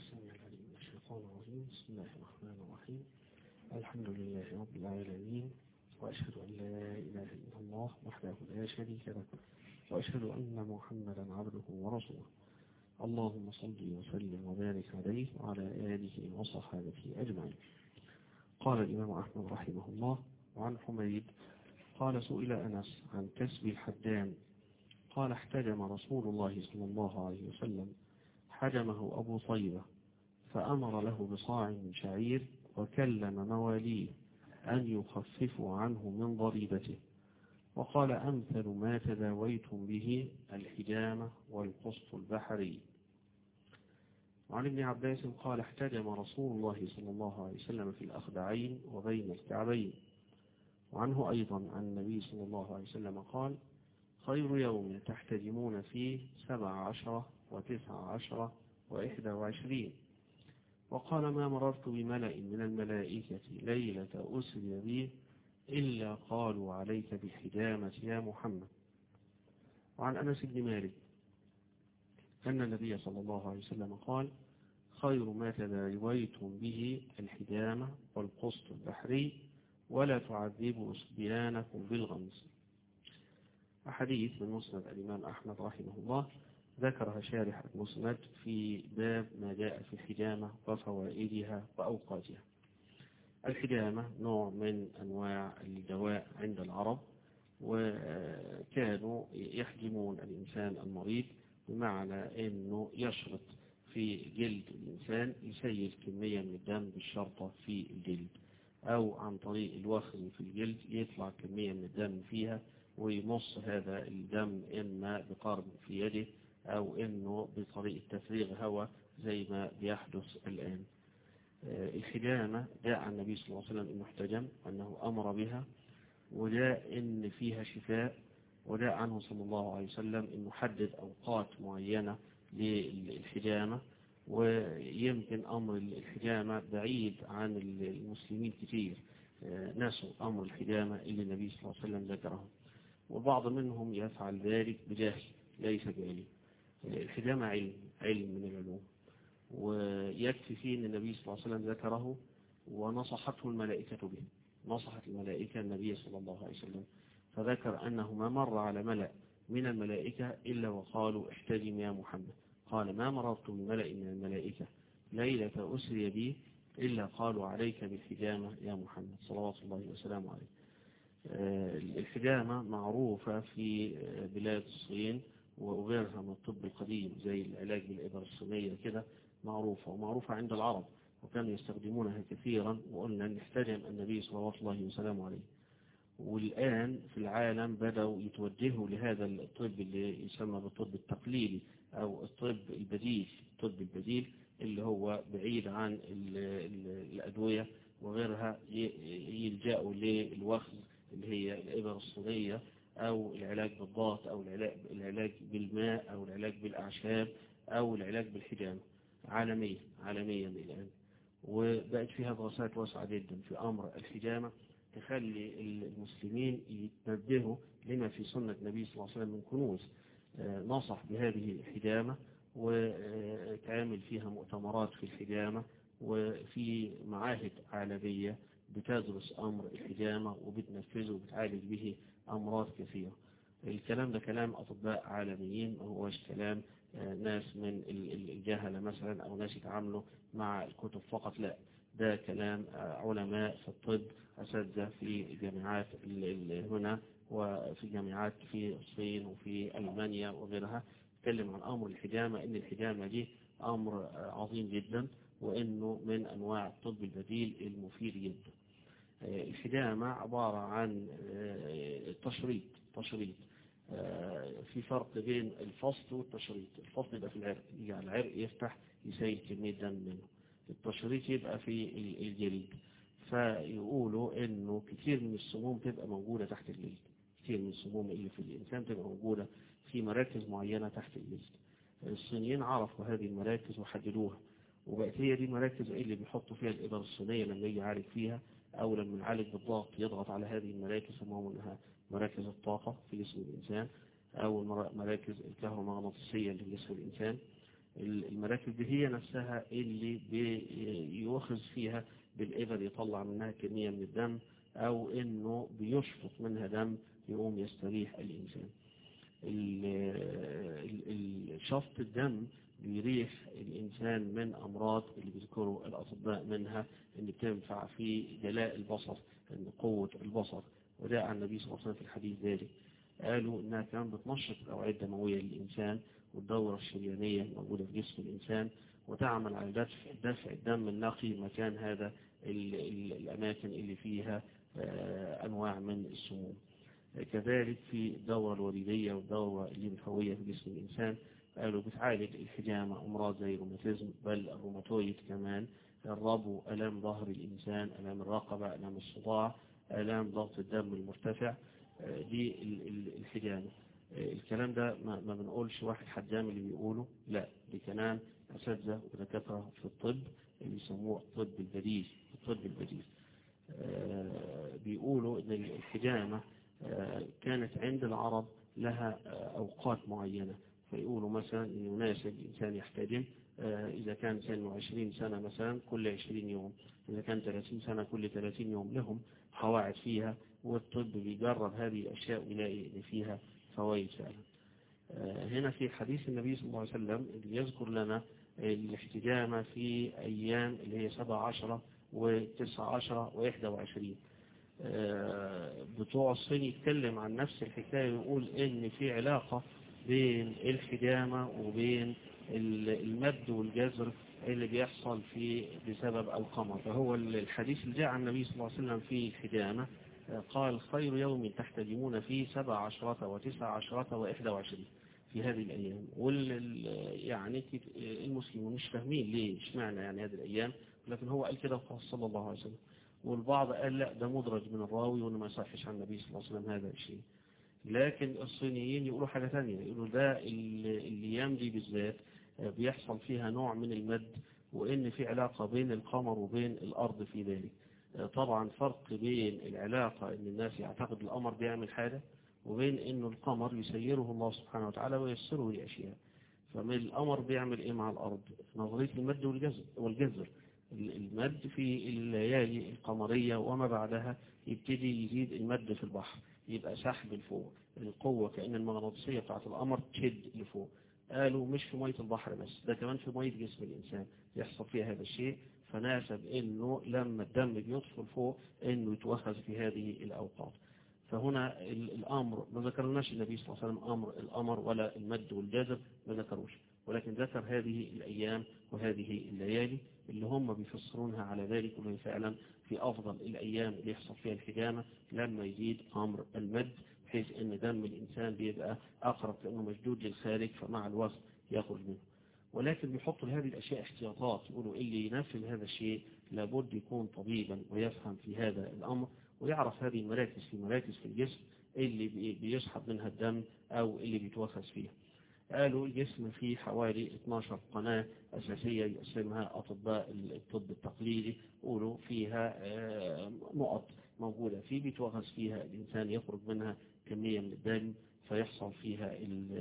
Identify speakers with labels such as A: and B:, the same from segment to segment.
A: السميع العليم من الشيطان الرجيم بسم الله الرحمن الرحيم الحمد لله رب العالمين وأشهد أن لا إله إلا الله وحده لا شريك له وأشهد أن محمدا عبده ورسوله اللهم صل وسلم وبارك عليه وعلى آله وصحابته أجمعين قال الإمام أحمد رحمه الله وعن حميد قال سئل أنس عن كسب الحدام قال احتجم رسول الله صلى الله عليه وسلم حجمه أبو طيبة فأمر له بصاع من شعير وكلم مواليه أن يخففوا عنه من ضريبته وقال أمثل ما تداويتم به الحجامة والقسط البحري وعن ابن عباس قال احتجم رسول الله صلى الله عليه وسلم في الأخدعين وبين الكعبين وعنه أيضا عن النبي صلى الله عليه وسلم قال خير يوم تحتجمون فيه سبع عشرة وتسع عشرة وإحدى وعشرين وقال ما مررت بملأ من الملائكة ليلة أسري بي إلا قالوا عليك بالحجامة يا محمد وعن أنس بن مالك أن النبي صلى الله عليه وسلم قال خير ما تداويتم به الحجامة والقسط البحري ولا تعذبوا صبيانكم بالغمز أحاديث من مسند الإمام أحمد رحمه الله ذكرها شارح المسند في باب ما جاء في الحجامة وفوائدها وأوقاتها الحجامة نوع من أنواع الدواء عند العرب وكانوا يحجمون الإنسان المريض بمعنى أنه يشرط في جلد الإنسان يسيل كمية من الدم بالشرطة في الجلد أو عن طريق الوخز في الجلد يطلع كمية من الدم فيها ويمص هذا الدم إما بقرب في يده أو إنه بطريقة تفريغ هواء زي ما بيحدث الآن الحجامة جاء عن النبي صلى الله عليه وسلم إنه احتجم أنه أمر بها وجاء إن فيها شفاء وجاء عنه صلى الله عليه وسلم إنه حدد أوقات معينة للحجامة ويمكن أمر الحجامة بعيد عن المسلمين كثير نسوا أمر الحجامة اللي النبي صلى الله عليه وسلم ذكره وبعض منهم يفعل ذلك بجهل ليس بعلم الحجامة علم علم من العلوم ويكفي فيه أن النبي صلى الله عليه وسلم ذكره ونصحته الملائكة به نصحت الملائكة النبي صلى الله عليه وسلم فذكر أنه ما مر على ملأ من الملائكة إلا وقالوا احتجم يا محمد قال ما مررت بملأ من الملائكة ليلة أسري بي إلا قالوا عليك بالحجامة يا محمد صلوات الله وسلامه عليه الحجامة معروفة في بلاد الصين وغيرها من الطب القديم زي العلاج بالإبر الصينية كده معروفة ومعروفة عند العرب وكانوا يستخدمونها كثيرا وقلنا أن احتجم النبي صلوات الله وسلامه عليه والآن في العالم بدأوا يتوجهوا لهذا الطب اللي يسمى بالطب التقليدي أو الطب البديل الطب البديل اللي هو بعيد عن الأدوية وغيرها يلجأوا للوخز اللي هي الإبر الصينية أو العلاج بالضغط أو العلاج بالماء أو العلاج بالأعشاب أو العلاج بالحجامة عالميا عالميا الآن وبقت فيها دراسات واسعة جدا في أمر الحجامة تخلي المسلمين يتنبهوا لما في سنة النبي صلى الله عليه وسلم من كنوز نصح بهذه الحجامة وتعمل فيها مؤتمرات في الحجامة وفي معاهد عالمية بتدرس أمر الحجامة وبتنفذه وبتعالج به أمراض كثيرة الكلام ده كلام أطباء عالميين ما هوش كلام ناس من الجهلة مثلا أو ناس يتعاملوا مع الكتب فقط لا ده كلام علماء في الطب أساتذة في جامعات هنا وفي جامعات في الصين وفي ألمانيا وغيرها تكلم عن أمر الحجامة إن الحجامة دي أمر عظيم جدا وإنه من أنواع الطب البديل المفيد جدا الحجامة عبارة عن التشريط تشريط في فرق بين الفصل والتشريط الفصل يبقى في العرق يعني العرق يفتح يسيل كمية دم منه التشريط يبقى في الجلد فيقولوا انه كثير من السموم تبقى موجودة تحت الجلد كثير من السموم اللي في الإنسان تبقى موجودة في مراكز معينة تحت الجلد الصينيين عرفوا هذه المراكز وحددوها وبقت هي دي المراكز اللي بيحطوا فيها الإبر الصينية لما يجي يعالج فيها أو لما يعالج بالضغط يضغط على هذه المراكز يسموهم انها مراكز الطاقة في جسم الإنسان أو مراكز الكهرومغناطيسية اللي في جسم الإنسان المراكز دي هي نفسها اللي بيؤخذ فيها بالإبر يطلع منها كمية من الدم أو إنه بيشفط منها دم يقوم يستريح الإنسان شفط الدم بيريح الإنسان من أمراض اللي بيذكروا الأطباء منها إن بتنفع في جلاء البصر إن قوة البصر وجاء عن النبي صلى الله عليه وسلم في الحديث ذلك قالوا إنها كان بتنشط الأوعية الدموية للإنسان والدورة الشريانية موجودة في جسم الإنسان وتعمل على دفع, دفع الدم النقي مكان هذا ال ال الأماكن اللي فيها أنواع من السموم كذلك في الدورة الوريدية والدورة الليمفاوية في جسم الإنسان قالوا بتعالج الحجامة أمراض زي الروماتيزم بل الروماتويد كمان الربو ألام ظهر الإنسان ألام الرقبة ألام الصداع ألام ضغط الدم المرتفع دي الحجامة الكلام ده ما بنقولش واحد حجام اللي بيقوله لا دي كلام أساتذة ودكاترة في الطب اللي يسموه الطب البديل الطب البديل بيقولوا ان الحجامة كانت عند العرب لها أوقات معينة فيقولوا مثلا أن يناسب الإنسان يحتجم إذا كان سنه 20 سنة مثلا كل 20 يوم إذا كان 30 سنة كل 30 يوم لهم قواعد فيها والطب بيجرب هذه الأشياء ويلاقي إن فيها فوائد فعلا هنا في حديث النبي صلى الله عليه وسلم اللي يذكر لنا الاحتجامة في أيام اللي هي 17 و9 عشرة و21 وعشرين بتوع الصين يتكلم عن نفس الحكاية ويقول ان في علاقة بين الحجامة وبين المد والجزر اللي بيحصل في بسبب القمر فهو الحديث اللي جاء عن النبي صلى الله عليه وسلم في الحجامة قال خير يوم تحتجمون فيه سبع عشرة وتسع عشرة وإحدى وعشرين في هذه الأيام وال يعني المسلمون مش فاهمين ليه اشمعنى يعني هذه الأيام لكن هو قال كده صلى الله عليه وسلم والبعض قال لا ده مدرج من الراوي وانه ما يصحش عن النبي صلى الله عليه وسلم هذا الشيء لكن الصينيين يقولوا حاجة ثانية يقولوا ده الايام دي بالذات بيحصل فيها نوع من المد وان في علاقة بين القمر وبين الارض في ذلك طبعا فرق بين العلاقة ان الناس يعتقد القمر بيعمل حاجة وبين انه القمر يسيره الله سبحانه وتعالى ويسره لأشياء فمن القمر بيعمل ايه مع الارض نظرية المد والجزر, والجزر المد في الليالي القمرية وما بعدها يبتدي يزيد المد في البحر يبقى سحب لفوق القوة كأن المغناطيسية بتاعت القمر تشد لفوق قالوا مش في مية البحر بس ده كمان في مية جسم الإنسان يحصل فيها هذا الشيء فناسب انه لما الدم بيدخل فوق انه يتوخذ في هذه الأوقات فهنا الأمر ما ذكرناش النبي صلى الله عليه وسلم أمر الأمر ولا المد والجزر ما ذكروش ولكن ذكر هذه الأيام وهذه الليالي اللي هم بيفسرونها على ذلك وهي فعلا في أفضل الأيام اللي يحصل فيها الحجامة لما يزيد أمر المد بحيث أن دم الإنسان بيبقى أقرب لأنه مشدود للخارج فمع الوقت يخرج منه ولكن بيحطوا لهذه الأشياء احتياطات يقولوا اللي ينفذ هذا الشيء لابد يكون طبيبا ويفهم في هذا الأمر ويعرف هذه المراكز في مراكز في الجسم اللي بيسحب منها الدم أو اللي بيتوخز فيها قالوا الجسم فيه حوالي 12 قناة أساسية يقسمها أطباء الطب التقليدي قولوا فيها نقط موجودة فيه بيتوغز فيها الإنسان يخرج منها كمية من الدم فيحصل فيها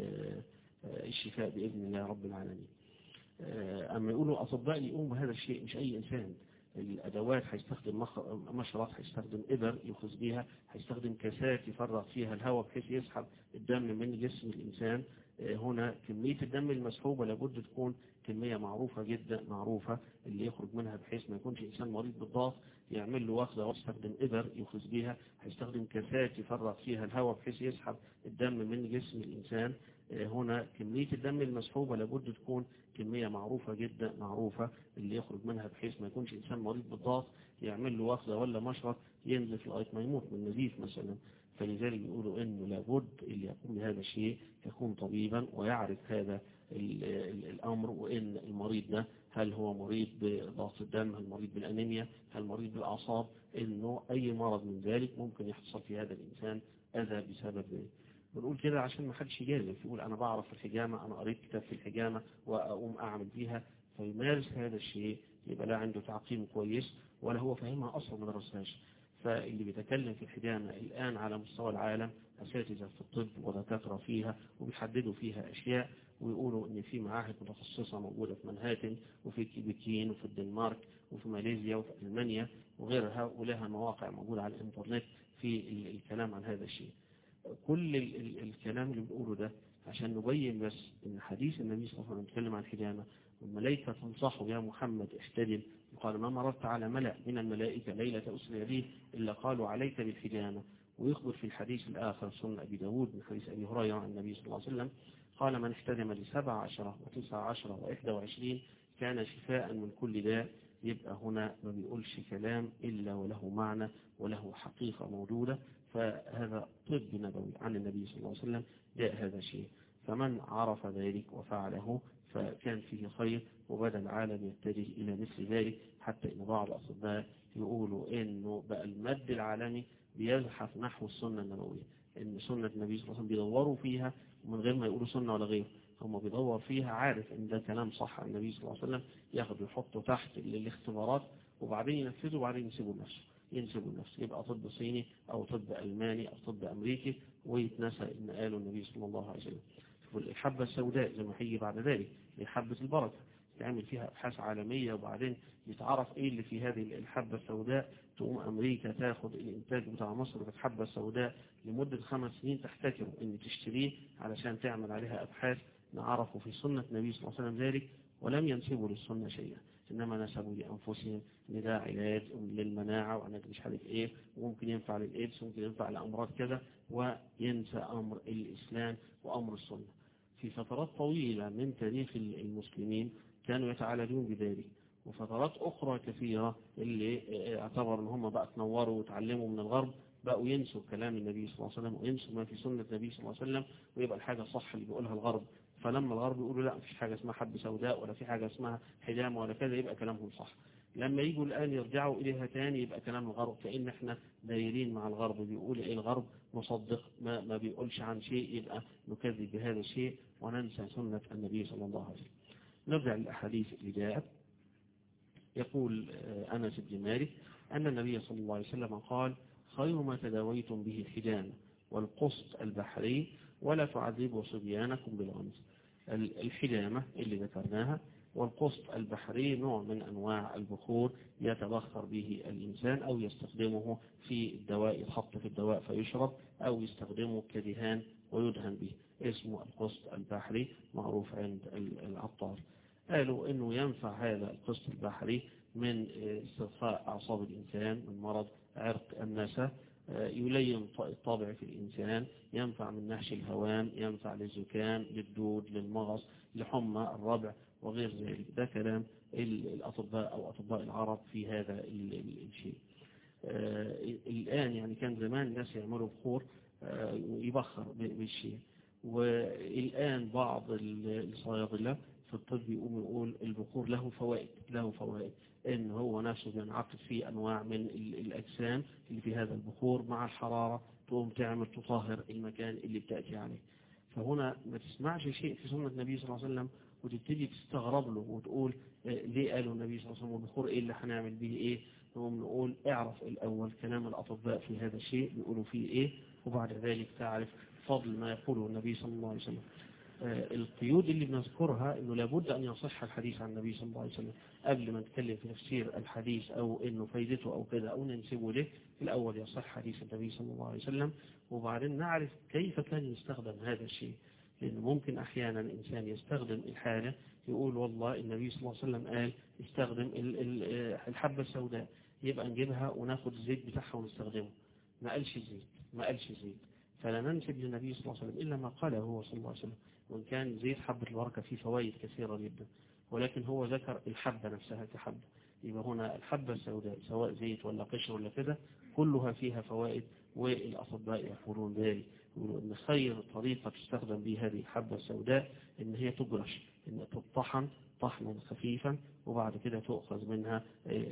A: الشفاء بإذن الله رب العالمين أما يقولوا أطباء يقوم بهذا الشيء مش أي إنسان الأدوات هيستخدم مشرط هيستخدم إبر يخز بيها هيستخدم كاسات يفرغ فيها الهواء بحيث يسحب الدم من جسم الإنسان هنا كمية الدم المسحوبة لابد تكون كمية معروفة جدا معروفة اللي يخرج منها بحيث ما يكونش إنسان مريض بالضغط يعمل له واخدة ويستخدم إبر يخز بيها هيستخدم كاسات يفرغ فيها الهواء بحيث يسحب الدم من جسم الإنسان هنا كمية الدم المسحوبة لابد تكون كمية معروفة جدا معروفة اللي يخرج منها بحيث ما يكونش إنسان مريض بالضغط يعمل له واخدة ولا مشرط ينزف لغاية ما يموت من نزيف مثلا فلذلك يقولوا انه لابد اللي يقوم بهذا الشيء يكون طبيبا ويعرف هذا الامر وان المريض ده هل هو مريض بضغط الدم هل مريض بالانيميا هل مريض بالاعصاب انه اي مرض من ذلك ممكن يحصل في هذا الانسان اذى بسبب ذلك بنقول كده عشان ما حدش يجازف يقول انا بعرف الحجامة انا قريت كتاب في الحجامة واقوم اعمل فيها فيمارس هذا الشيء يبقى لا عنده تعقيم كويس ولا هو فاهمها اصلا ما درسهاش فاللي بيتكلم في الحجامة الآن على مستوى العالم أساتذة في الطب ودكاترة فيها وبيحددوا فيها أشياء ويقولوا إن في معاهد متخصصة موجودة في منهاتن وفي بكين وفي الدنمارك وفي ماليزيا وفي ألمانيا وغيرها ولها مواقع موجودة على الإنترنت في الكلام عن هذا الشيء كل ال ال الكلام اللي بنقوله ده عشان نبين بس ان حديث النبي صلى الله عليه وسلم بيتكلم عن الحجامة والملائكة تنصحه يا محمد احتدم قال ما مررت على ملأ من الملائكة ليلة أسري به إلا قالوا عليك بالحجامة ويخبر في الحديث الآخر سنة أبي داود من حديث أبي هريرة عن النبي صلى الله عليه وسلم قال من احتدم لسبع عشرة وتسع عشرة وإحدى وعشرين كان شفاء من كل داء يبقى هنا ما بيقولش كلام إلا وله معنى وله حقيقة موجودة فهذا طب نبوي عن النبي صلى الله عليه وسلم جاء هذا الشيء فمن عرف ذلك وفعله فكان فيه خير وبدأ العالم يتجه إلى مثل ذلك حتى إن بعض الأطباء يقولوا إنه بقى المد العالمي بيزحف نحو السنة النبوية إن سنة النبي صلى الله عليه وسلم بيدوروا فيها من غير ما يقولوا سنة ولا غير هم بيدور فيها عارف إن ده كلام صح عن النبي صلى الله عليه وسلم ياخد ويحطه تحت الاختبارات وبعدين ينفذه وبعدين يسيبه لنفسه ينسبوا لنفسه يبقى طب صيني أو طب ألماني أو طب أمريكي ويتنسى إن قاله النبي صلى الله عليه وسلم الحبة السوداء زي ما هيجي بعد ذلك هي حبة البركة تعمل فيها أبحاث عالمية وبعدين يتعرف إيه اللي في هذه الحبة السوداء تقوم أمريكا تاخد الإنتاج بتاع مصر في الحبة السوداء لمدة خمس سنين تحتكر إن تشتريه علشان تعمل عليها أبحاث نعرفوا في سنة النبي صلى الله عليه وسلم ذلك ولم ينسبوا للسنة شيئا إنما نسبوا لأنفسهم إن ده علاج للمناعة وعلاج مش عارف إيه وممكن ينفع للإيدز وممكن ينفع لأمراض كذا وينسى أمر الإسلام وأمر السنة في فترات طويلة من تاريخ المسلمين كانوا يتعالجون بذلك وفترات أخرى كثيرة اللي اعتبر ان هم بقى تنوروا وتعلموا من الغرب بقوا ينسوا كلام النبي صلى الله عليه وسلم وينسوا ما في سنة النبي صلى الله عليه وسلم ويبقى الحاجة صح اللي بيقولها الغرب فلما الغرب يقولوا لا مفيش حاجة اسمها حب سوداء ولا في حاجة اسمها حجامة ولا كذا يبقى كلامهم صح لما يجوا الآن يرجعوا إليها تاني يبقى كلام الغرب كأن احنا دايرين مع الغرب بيقول إيه الغرب مصدق ما, ما بيقولش عن شيء يبقى نكذب بهذا الشيء وننسى سنة النبي صلى الله عليه وسلم نرجع للأحاديث اللي جاءت يقول أنس بن مالك أن النبي صلى الله عليه وسلم قال خير ما تداويتم به الحجامة والقسط البحري ولا تعذبوا صبيانكم بالغمز الحجامة اللي ذكرناها والقسط البحري نوع من أنواع البخور يتبخر به الإنسان أو يستخدمه في الدواء يتحط في الدواء فيشرب أو يستخدمه كدهان ويدهن به اسمه القسط البحري معروف عند العطار قالوا أنه ينفع هذا القسط البحري من استرخاء أعصاب الإنسان من مرض عرق النسا يلين الطابع في الإنسان ينفع من نهش الهوام ينفع للزكام للدود للمغص لحمى الربع وغير ذلك ده كلام الأطباء أو أطباء العرب في هذا الشيء الآن يعني كان زمان الناس يعملوا بخور يبخر بالشيء والآن بعض الصيادلة في الطب يقوم يقول البخور له فوائد له فوائد ان هو نفسه بينعقد فيه انواع من الاجسام اللي في هذا البخور مع الحرارة تقوم تعمل تطهر المكان اللي بتأتي عليه فهنا ما تسمعش شيء في سنة النبي صلى الله عليه وسلم وتبتدي تستغرب له وتقول ليه قالوا النبي صلى الله عليه وسلم البخور ايه اللي هنعمل به ايه نقوم نقول اعرف الاول كلام الاطباء في هذا الشيء بيقولوا فيه ايه وبعد ذلك تعرف فضل ما يقوله النبي صلى الله عليه وسلم القيود اللي بنذكرها انه لابد ان يصح الحديث عن النبي صلى الله عليه وسلم قبل ما نتكلم في تفسير الحديث او انه فايدته او كذا او ننسبه له في الاول يصح حديث النبي صلى الله عليه وسلم وبعدين نعرف كيف كان يستخدم هذا الشيء لأنه ممكن أحيانا الإنسان يستخدم الحاجة يقول والله النبي صلى الله عليه وسلم قال استخدم الحبة السوداء يبقى نجيبها وناخد الزيت بتاعها ونستخدمه ما قالش زيت ما قالش زيت فلا ننسب للنبي صلى الله عليه وسلم إلا ما قاله هو صلى الله عليه وسلم وإن كان زيت حبة البركة فيه فوائد كثيرة جدا ولكن هو ذكر الحبة نفسها كحبة يبقى هنا الحبة السوداء سواء زيت ولا قشر ولا كده كلها فيها فوائد والأطباء يقولون ذلك يقولوا أن خير طريقة تستخدم به هذه الحبة السوداء أن هي تجرش أن تطحن طحنا خفيفا وبعد كده تؤخذ منها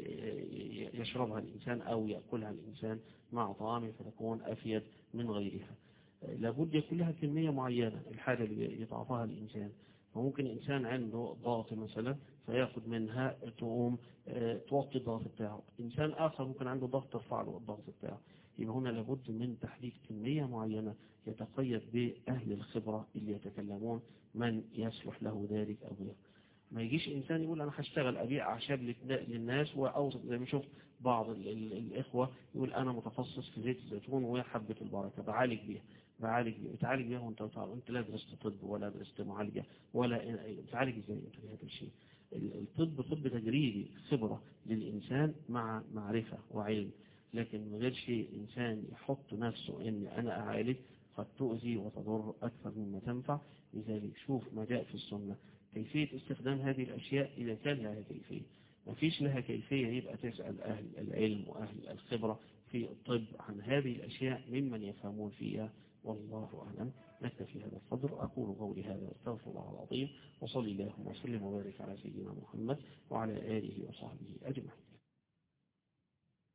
A: يشربها الإنسان أو يأكلها الإنسان مع طعام فتكون أفيد من غيرها لابد يكون لها كمية معينة الحاجة اللي يتعاطاها الإنسان وممكن إنسان عنده ضغط مثلا فياخد منها تقوم توطي الضغط بتاعه إنسان آخر ممكن عنده ضغط ترفع له الضغط بتاعه يبقى هنا لابد من تحديد كمية معينة يتقيد بأهل الخبرة اللي يتكلمون من يصلح له ذلك أو غيره ما يجيش إنسان يقول أنا هشتغل أبيع أعشاب للناس وأوصل زي ما شوف بعض ال ال الإخوة يقول أنا متخصص في زيت الزيتون وحبة البركة بعالج بيها بعالج بيها بتعالج بيها وأنت تعرف أنت لا درست طب ولا درست معالجة ولا بتعالج إزاي أنت بهذا الشيء الطب طب تجريبي خبرة للإنسان مع معرفة وعلم لكن من غير شيء إنسان يحط نفسه إن أنا أعالج قد تؤذي وتضر أكثر مما تنفع لذلك شوف ما جاء في السنة كيفية استخدام هذه الأشياء إذا كان لها كيفية ما فيش لها كيفية يبقى تسأل أهل العلم وأهل الخبرة في الطب عن هذه الأشياء ممن يفهمون فيها والله أعلم نكتفي هذا القدر أقول قولي هذا واستغفر الله العظيم وصلي اللهم وسلم وبارك على سيدنا محمد وعلى آله وصحبه أجمعين